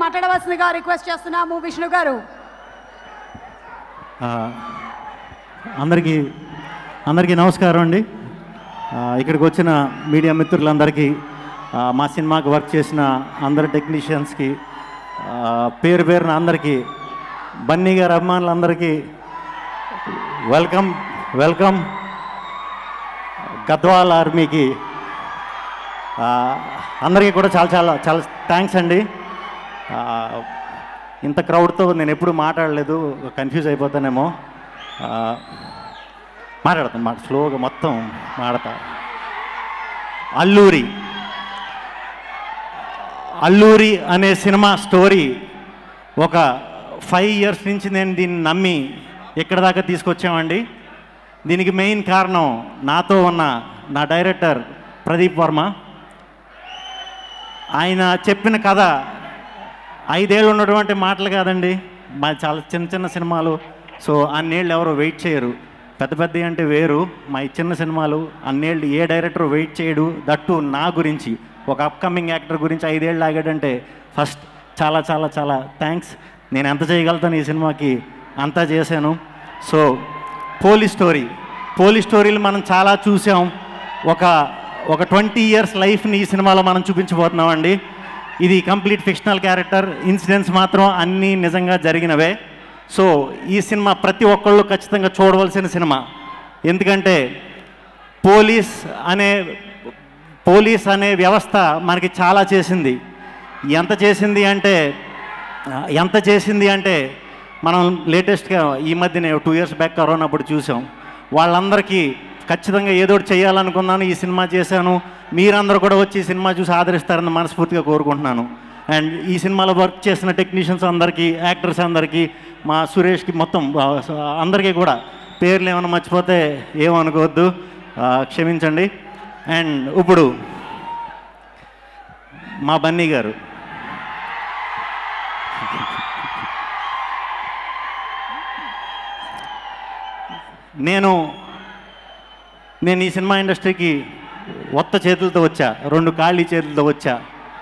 మాట్లాడవలసిందిగా రిక్వెస్ట్ చేస్తున్నాము విష్ణు గారు ఆ, అందరికీ అందరికీ నమస్కారం అండి ఆ, ఇక్కడికి వచ్చిన మీడియా మిత్రులందరికీ ఆ, మా సినిమాకి వర్క్ చేసిన అందరు టెక్నీషియన్స్కి ఆ, పేరు పేరున అందరికీ బన్నీ గారి అభిమానులందరికీ వెల్కమ్ వెల్కమ్ గద్వాల్ ఆర్మీకి ఆ, అందరికీ కూడా చాలా చాలా చాలా థ్యాంక్స్ అండి ఆ, ఇంత క్రౌడ్తో నేను ఎప్పుడు మాట్లాడలేదు కన్ఫ్యూజ్ అయిపోతానేమో ఆ, మాట్లాడతాను మాట స్లోగా మొత్తం మాడతా అల్లూరి అల్లూరి అనే సినిమా స్టోరీ ఒక ఫైవ్ ఇయర్స్ నుంచి నేను దీన్ని నమ్మి ఇక్కడ దాకా తీసుకొచ్చామండి దీనికి మెయిన్ కారణం నాతో ఉన్న నా డైరెక్టర్ ప్రదీప్ వర్మ ఆయన చెప్పిన కథ ఐదేళ్ళు ఉన్నటువంటి మాటలు కాదండి మా చాలా చిన్న చిన్న సినిమాలు సో అన్నేళ్ళు ఎవరు వెయిట్ చేయరు పెద్ద పెద్ద అంటే వేరు మా ఈ చిన్న సినిమాలు అన్నేళ్ళు ఏ డైరెక్టర్ వెయిట్ చేయడు దట్టు నా గురించి ఒక అప్కమింగ్ యాక్టర్ గురించి ఐదేళ్ళు ఆగాడంటే ఫస్ట్ చాలా చాలా చాలా థ్యాంక్స్ నేను ఎంత చేయగలుగుతాను ఈ సినిమాకి అంతా చేశాను సో పోలీస్ స్టోరీ పోలీస్ స్టోరీలు మనం చాలా చూసాం ఒక ఒక ట్వంటీ ఇయర్స్ లైఫ్ని ఈ సినిమాలో మనం చూపించబోతున్నామండి ఇది కంప్లీట్ ఫిక్షనల్ క్యారెక్టర్ ఇన్సిడెంట్స్ మాత్రం అన్నీ నిజంగా జరిగినవే సో ఈ సినిమా ప్రతి ఒక్కళ్ళు ఖచ్చితంగా చూడవలసిన సినిమా ఎందుకంటే పోలీస్ అనే పోలీస్ అనే వ్యవస్థ మనకి చాలా చేసింది ఎంత చేసింది అంటే ఆ, ఎంత చేసింది అంటే మనం లేటెస్ట్గా ఈ మధ్యనే టూ ఇయర్స్ బ్యాక్ కరోనా అప్పుడు చూసాం వాళ్ళందరికీ ఖచ్చితంగా ఏదో ఒకటి చేయాలనుకున్నాను ఈ సినిమా చేశాను మీరందరూ కూడా వచ్చి ఈ సినిమా చూసి ఆదరిస్తారని మనస్ఫూర్తిగా కోరుకుంటున్నాను అండ్ ఈ సినిమాలో వర్క్ చేసిన టెక్నీషియన్స్ అందరికీ యాక్టర్స్ అందరికీ మా సురేష్కి మొత్తం ఆ, అందరికీ కూడా పేర్లు ఏమైనా మర్చిపోతే ఏమనుకోవద్దు ఆ, క్షమించండి అండ్ ఇప్పుడు మా బన్నీ గారు నేను నేను ఈ సినిమా ఇండస్ట్రీకి ఒత్త చేతులతో వచ్చా రెండు ఖాళీ చేతులతో వచ్చా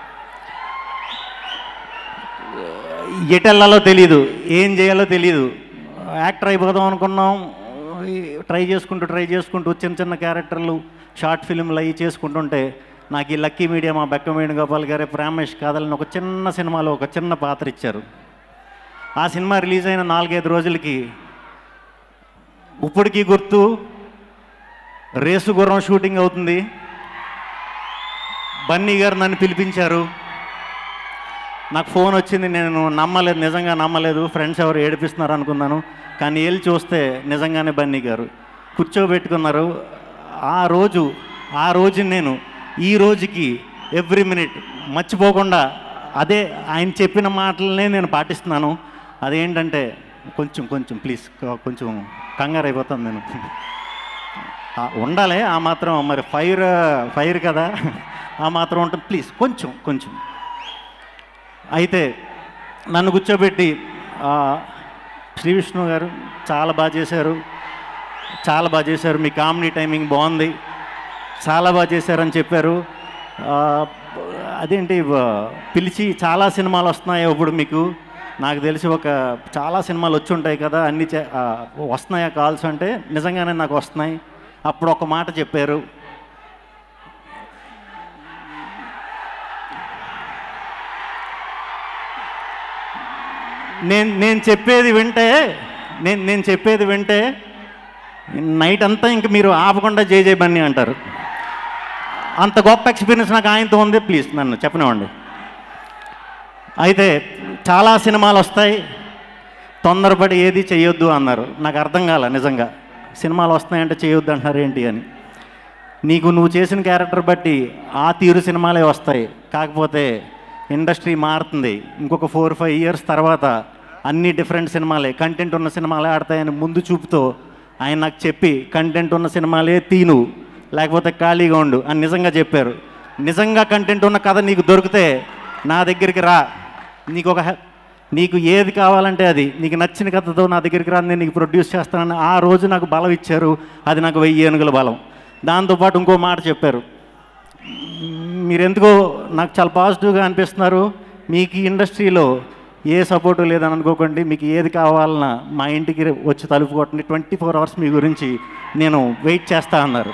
ఎటెల్లాలో తెలియదు ఏం చేయాలో తెలియదు యాక్టర్ అయిపోదాం అనుకున్నాం ట్రై చేసుకుంటూ ట్రై చేసుకుంటూ చిన్న చిన్న క్యారెక్టర్లు షార్ట్ ఫిల్మ్లు అవి చేసుకుంటుంటే నాకు ఈ లక్కీ మీడియా మా బెక్క వేణుగోపాల్ గారే ప్రామేష్ కాదలని ఒక చిన్న సినిమాలో ఒక చిన్న పాత్ర ఇచ్చారు ఆ సినిమా రిలీజ్ అయిన నాలుగైదు రోజులకి ఇప్పటికీ గుర్తు రేసు గుర్రం షూటింగ్ అవుతుంది బన్నీ గారు నన్ను పిలిపించారు నాకు ఫోన్ వచ్చింది నేను నమ్మలేదు నిజంగా నమ్మలేదు ఫ్రెండ్స్ ఎవరు ఏడిపిస్తున్నారు అనుకున్నాను కానీ వెళ్ళి చూస్తే నిజంగానే బన్నీ గారు కూర్చోబెట్టుకున్నారు ఆ రోజు ఆ రోజు నేను ఈ రోజుకి ఎవ్రీ మినిట్ మర్చిపోకుండా అదే ఆయన చెప్పిన మాటలనే నేను పాటిస్తున్నాను అదేంటంటే కొంచెం కొంచెం ప్లీజ్ కొంచెం కంగారు అయిపోతాను నేను ఆ, ఉండాలి ఆ మాత్రం మరి ఫైర్ ఫైర్ కదా ఆ మాత్రం ఉంటుంది ప్లీజ్ కొంచెం కొంచెం అయితే నన్ను కూర్చోబెట్టి ఆ, శ్రీ విష్ణు గారు చాలా బాగా చేశారు చాలా బాగా చేశారు మీ కామెడీ టైమింగ్ బాగుంది చాలా బాగా చేశారని చెప్పారు ఆ, అదేంటి ఆ, పిలిచి చాలా సినిమాలు వస్తున్నాయి ఇప్పుడు మీకు నాకు తెలిసి ఒక చాలా సినిమాలు వచ్చి ఉంటాయి కదా అన్ని చే- ఆ, వస్తున్నాయా కాల్స్ అంటే నిజంగానే నాకు వస్తున్నాయి అప్పుడు ఒక మాట చెప్పారు నేను నేను చెప్పేది వింటే నేను నేను చెప్పేది వింటే నైట్ అంతా ఇంక మీరు ఆపకుండా జై జై బన్నీ అంటారు అంత గొప్ప ఎక్స్పీరియన్స్ నాకు ఆయనతో ఉంది ప్లీజ్ నన్ను చెప్పనివ్వండి అయితే చాలా సినిమాలు వస్తాయి తొందరపడి ఏది చేయొద్దు అన్నారు నాకు అర్థం కాల నిజంగా సినిమాలు వస్తున్నాయంటే చేయొద్దు అంటున్నారు ఏంటి అని నీకు నువ్వు చేసిన క్యారెక్టర్ బట్టి ఆ తీరు సినిమాలే వస్తాయి కాకపోతే ఇండస్ట్రీ మారుతుంది ఇంకొక ఫోర్ ఫైవ్ ఇయర్స్ తర్వాత అన్ని డిఫరెంట్ సినిమాలే కంటెంట్ ఉన్న సినిమాలే ఆడతాయని ముందు చూపుతో ఆయన నాకు చెప్పి కంటెంట్ ఉన్న సినిమాలే తీను లేకపోతే ఖాళీగా ఉండు అని నిజంగా చెప్పారు నిజంగా కంటెంట్ ఉన్న కథ నీకు దొరికితే నా దగ్గరికి రా నీకు ఒక హె- నీకు ఏది కావాలంటే అది నీకు నచ్చిన కథతో నా దగ్గరికి రా నేను నీకు ప్రొడ్యూస్ చేస్తానని ఆ రోజు నాకు బలం ఇచ్చారు అది నాకు వెయ్యి ఏనుగుల బలం దాంతోపాటు ఇంకో మాట చెప్పారు మీరెందుకో నాకు చాలా పాజిటివ్గా అనిపిస్తున్నారు మీకు ఈ ఇండస్ట్రీలో ఏ సపోర్టు లేదని అనుకోకండి మీకు ఏది కావాలన్నా మా ఇంటికి వచ్చి తలుపు కొట్టండి ట్వంటీ ఫోర్ అవర్స్ మీ గురించి నేను వెయిట్ చేస్తా అన్నారు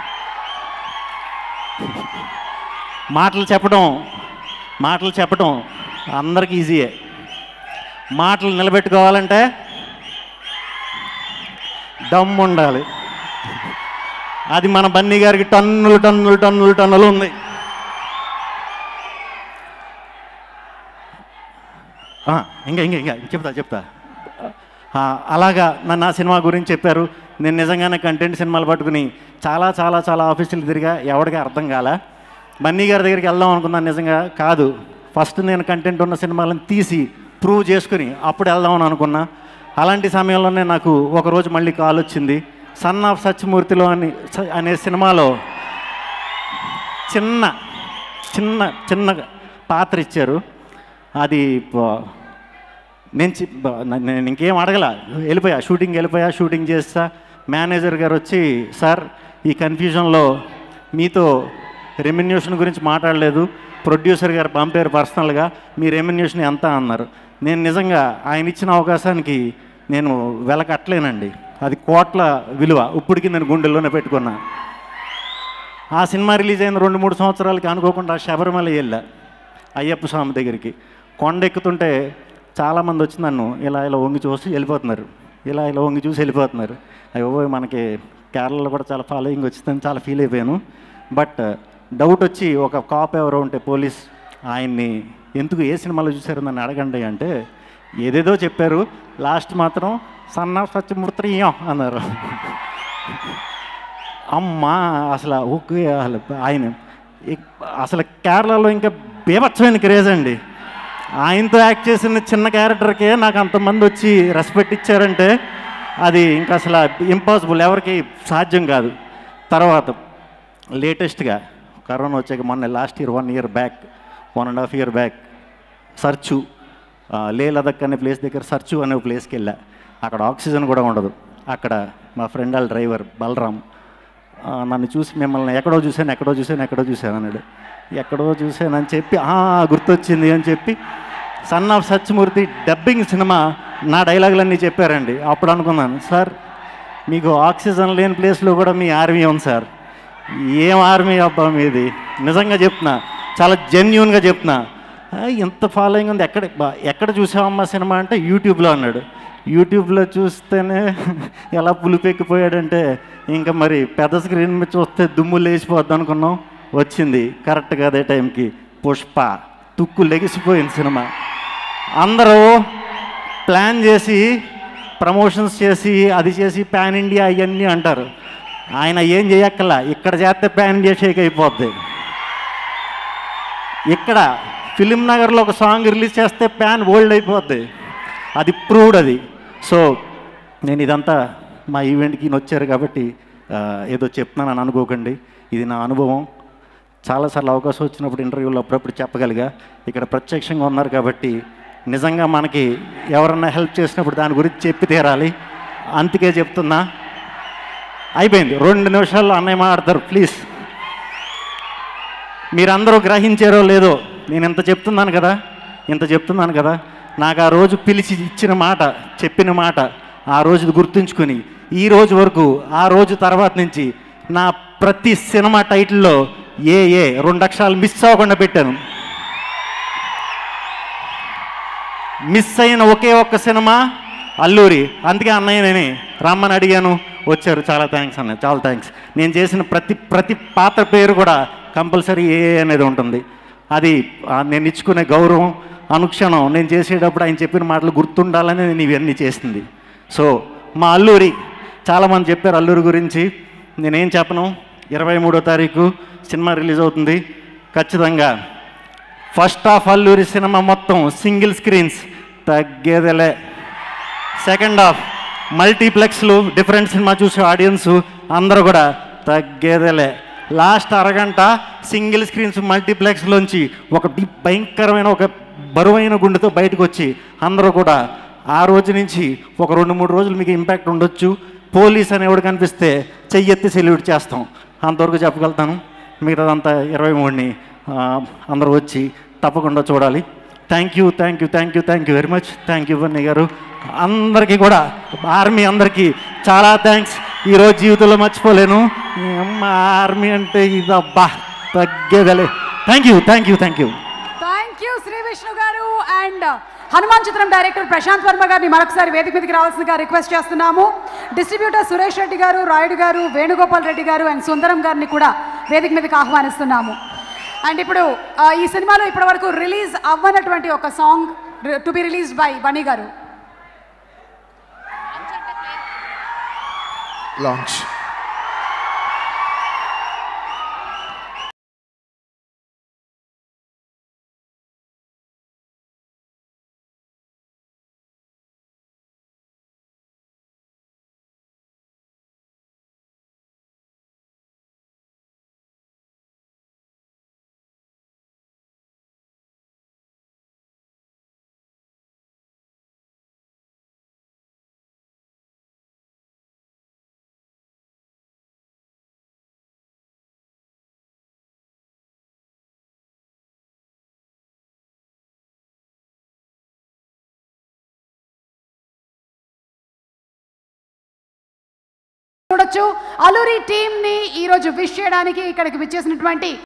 మాటలు చెప్పడం మాటలు చెప్పడం అందరికీ ఈజీయే మాటలు నిలబెట్టుకోవాలంటే దమ్ము ఉండాలి అది మన బన్నీ గారికి టన్నులు టన్నులు టన్నులు టన్నులు ఉంది ఆ, ఇంకా ఇంకా ఇంకా చెప్తా చెప్తా ఆ, అలాగా నన్ను ఆ సినిమా గురించి చెప్పారు నేను నిజంగానే కంటెంట్ సినిమాలు పట్టుకుని చాలా చాలా చాలా ఆఫీసులు తిరిగా ఎవరికి అర్థం కాల బన్నీ గారి దగ్గరికి వెళ్దాం అనుకున్నాను నిజంగా కాదు ఫస్ట్ నేను కంటెంట్ ఉన్న సినిమాలను తీసి ప్రూవ్ చేసుకుని అప్పుడు వెళ్దామని అనుకున్నా అలాంటి సమయంలోనే నాకు ఒకరోజు మళ్ళీ కాల్ వచ్చింది సన్ ఆఫ్ సత్యమూర్తిలో అని అనే సినిమాలో చిన్న చిన్న చిన్న పాత్ర ఇచ్చారు అది ప- నేను చి- బ- న- నేను ఇంకేం అడగల వెళ్ళిపోయా షూటింగ్ వెళ్ళిపోయా షూటింగ్ చేస్తా మేనేజర్ గారు వచ్చి సార్ ఈ కన్ఫ్యూజన్లో మీతో రెమ్యున్యూషన్ గురించి మాట్లాడలేదు ప్రొడ్యూసర్ గారు పంపారు పర్సనల్గా మీ రెమ్యున్యూషన్ ఎంత అన్నారు నేను నిజంగా ఆయన ఇచ్చిన అవకాశానికి నేను వెలకట్టలేనండి అది కోట్ల విలువ ఇప్పటికి నేను గుండెల్లోనే పెట్టుకున్నా ఆ సినిమా రిలీజ్ అయిన రెండు మూడు సంవత్సరాలకి అనుకోకుండా శబరిమల వెళ్ళా అయ్యప్ప స్వామి దగ్గరికి కొండ ఎక్కుతుంటే చాలామంది వచ్చి నన్ను ఇలా ఇలా వంగి చూసి వెళ్ళిపోతున్నారు ఇలా ఇలా వంగి చూసి వెళ్ళిపోతున్నారు అయ్యో మనకి కేరళలో కూడా చాలా ఫాలోయింగ్ వచ్చిందని చాలా ఫీల్ అయిపోయాను బట్ డౌట్ వచ్చి ఒక కాప్ ఎవరో ఉంటే పోలీస్ ఆయన్ని ఎందుకు ఏ సినిమాలో చూశారు నన్ను అడగండి అంటే ఏదేదో చెప్పారు లాస్ట్ మాత్రం సన్న సత్యమూర్తి అన్నారు అమ్మా అసలు ఓకే అసలు ఆయన ఇక్- అసలు కేరళలో ఇంకా బీభత్సమైన క్రేజ్ అండి ఆయనతో యాక్ట్ చేసిన చిన్న క్యారెక్టర్కే నాకు అంతమంది వచ్చి రెస్పెక్ట్ ఇచ్చారంటే అది ఇంకా అసలు ఇంపాసిబుల్ ఎవరికి సాధ్యం కాదు తర్వాత లేటెస్ట్గా కరోనా వచ్చాక మొన్న last year one year back one and half year back search ఆ, లే లదక్ అనే ప్లేస్ దగ్గర సర్చు అనే ప్లేస్కి వెళ్ళా అక్కడ ఆక్సిజన్ కూడా ఉండదు అక్కడ మా ఫ్రెండ్ వాళ్ళ డ్రైవర్ బలరాం ఆ, నన్ను చూసి మిమ్మల్ని ఎక్కడో చూశాను ఎక్కడో చూశాను ఎక్కడో చూశాను అన్నాడు ఎక్కడో చూశానని చెప్పి "ఆ, గుర్తొచ్చింది అని చెప్పి సన్ ఆఫ్ సత్యమూర్తి డబ్బింగ్ సినిమా నా డైలాగులన్నీ చెప్పారండి అప్పుడు అనుకున్నాను సార్ మీకు ఆక్సిజన్ లేని ప్లేస్లో కూడా మీ ఆర్మీ ఉంది సార్ ఏం ఆర్మీ అబ్బా మీది నిజంగా చెప్తున్నా చాలా జెన్యున్గా చెప్తున్నా "ఆ, ఇంత ఫాలోయింగ్ ఉంది ఎక్కడ బా- ఎక్కడ చూసావమ్మా సినిమా అంటే యూట్యూబ్లో అన్నాడు యూట్యూబ్లో చూస్తేనే ఎలా పులిపెక్కిపోయాడంటే ఇంకా మరి పెద్ద స్క్రీన్ మీద చూస్తే దుమ్ము లేచిపోద్ది అనుకున్నాం వచ్చింది కరెక్ట్గా అదే టైంకి పుష్ప తుక్కు లెగిసిపోయింది సినిమా అందరూ ప్లాన్ చేసి ప్రమోషన్స్ చేసి అది చేసి పాన్ ఇండియా అవన్నీ అంటారు ఆయన ఏం చేయక్కల ఇక్కడ చేస్తే పాన్ ఇండియా షేక్ అయిపోద్ది ఇక్కడ ఫిలిం నగర్లో ఒక సాంగ్ రిలీజ్ చేస్తే ప్యాన్ ఓల్డ్ అయిపోద్ది అది ప్రూవ్డ్ అది సో నేను ఇదంతా మా ఈవెంట్కి ఈయన వచ్చారు కాబట్టి ఆ, ఏదో చెప్తున్నానని అనుకోకండి ఇది నా అనుభవం చాలాసార్లు అవకాశం వచ్చినప్పుడు ఇంటర్వ్యూలో అప్పుడప్పుడు చెప్పగలిగా ఇక్కడ ప్రత్యక్షంగా ఉన్నారు కాబట్టి నిజంగా మనకి ఎవరన్నా హెల్ప్ చేసినప్పుడు దాని గురించి చెప్పి తీరాలి అందుకే చెప్తున్నా అయిపోయింది రెండు నిమిషాల్లో అన్నయ్య మాట్లాడతారు ప్లీజ్ మీరందరూ గ్రహించారో లేదో నేను ఇంత చెప్తున్నాను కదా ఇంత చెప్తున్నాను కదా నాకు ఆ రోజు పిలిచి ఇచ్చిన మాట చెప్పిన మాట ఆ రోజు గుర్తుంచుకొని ఈ రోజు వరకు ఆ రోజు తర్వాత నుంచి నా ప్రతి సినిమా టైటిల్లో ఏ ఏ రెండు అక్షరాలు మిస్ అవ్వకుండా పెట్టాను మిస్ అయిన ఒకే ఒక్క సినిమా అల్లూరి అందుకే అన్నయ్య నేనే రమ్మని అడిగాను వచ్చారు చాలా థ్యాంక్స్ అన్న చాలా థ్యాంక్స్ నేను చేసిన ప్రతి ప్రతి పాత్ర పేరు కూడా కంపల్సరీ ఏ అనేది ఉంటుంది అది ఆ, నేను ఇచ్చుకునే గౌరవం అనుక్షణం నేను చేసేటప్పుడు ఆయన చెప్పిన మాటలు గుర్తుండాలని నేను ఇవన్నీ చేసింది సో మా అల్లూరి చాలామంది చెప్పారు అల్లూరి గురించి నేనేం చెప్పను ఇరవై మూడో తారీఖు సినిమా రిలీజ్ అవుతుంది ఖచ్చితంగా ఫస్ట్ హాఫ్ అల్లూరి సినిమా మొత్తం సింగిల్ స్క్రీన్స్ తగ్గేదేలే సెకండ్ హాఫ్ మల్టీప్లెక్స్లు డిఫరెంట్ సినిమా చూసే ఆడియన్స్ అందరూ కూడా తగ్గేదేలే లాస్ట్ అరగంట సింగిల్ స్క్రీన్స్ మల్టీప్లెక్స్లోంచి ఒక డి- భయంకరమైన ఒక బరువైన గుండెతో బయటకు వచ్చి అందరూ కూడా ఆ రోజు నుంచి ఒక రెండు మూడు రోజులు మీకు ఇంపాక్ట్ ఉండొచ్చు పోలీస్ అనేవాడు కనిపిస్తే చెయ్యెత్తి సెల్యూట్ చేస్తాం అంతవరకు చెప్పగలుగుతాను మిగతాదంతా ఇరవై మూడుని అందరూ వచ్చి తప్పకుండా చూడాలి thank you thank you thank you thank you very much thank you Bunny గారు అందరికీ కూడా ఆర్మీ అందరికీ చాలా థ్యాంక్స్ ఈరోజు జీవితంలో మర్చిపోలేను ఈ అమ్మ ఆర్మీ అంటే ఇదబ్బా తగ్గేదలే thank you thank you thank you thank you Shri Vishnu గారు అండ్ హనుమాన్ చిత్రం డైరెక్టర్ ప్రశాంత్ వర్మ గారిని మరొకసారి వేదిక మీదకి రావాల్సిందిగా రిక్వెస్ట్ చేస్తున్నాము డిస్ట్రిబ్యూటర్ సురేష్ రెడ్డి గారు రాయుడు గారు వేణుగోపాల్ రెడ్డి గారు అండ్ సుందరం గారిని కూడా వేదిక మీదకి ఆహ్వానిస్తున్నాము అండ్ ఇప్పుడు ఆ, ఈ సినిమాలో ఇప్పటివరకు రిలీజ్ అవ్వనటువంటి ఒక song to be released by Bunny గారు లాంచ్ చూడొచ్చు అలూరి టీమ్ ని ఈ రోజు విష్ చేయడానికి ఇక్కడికి విచ్చేసినటువంటి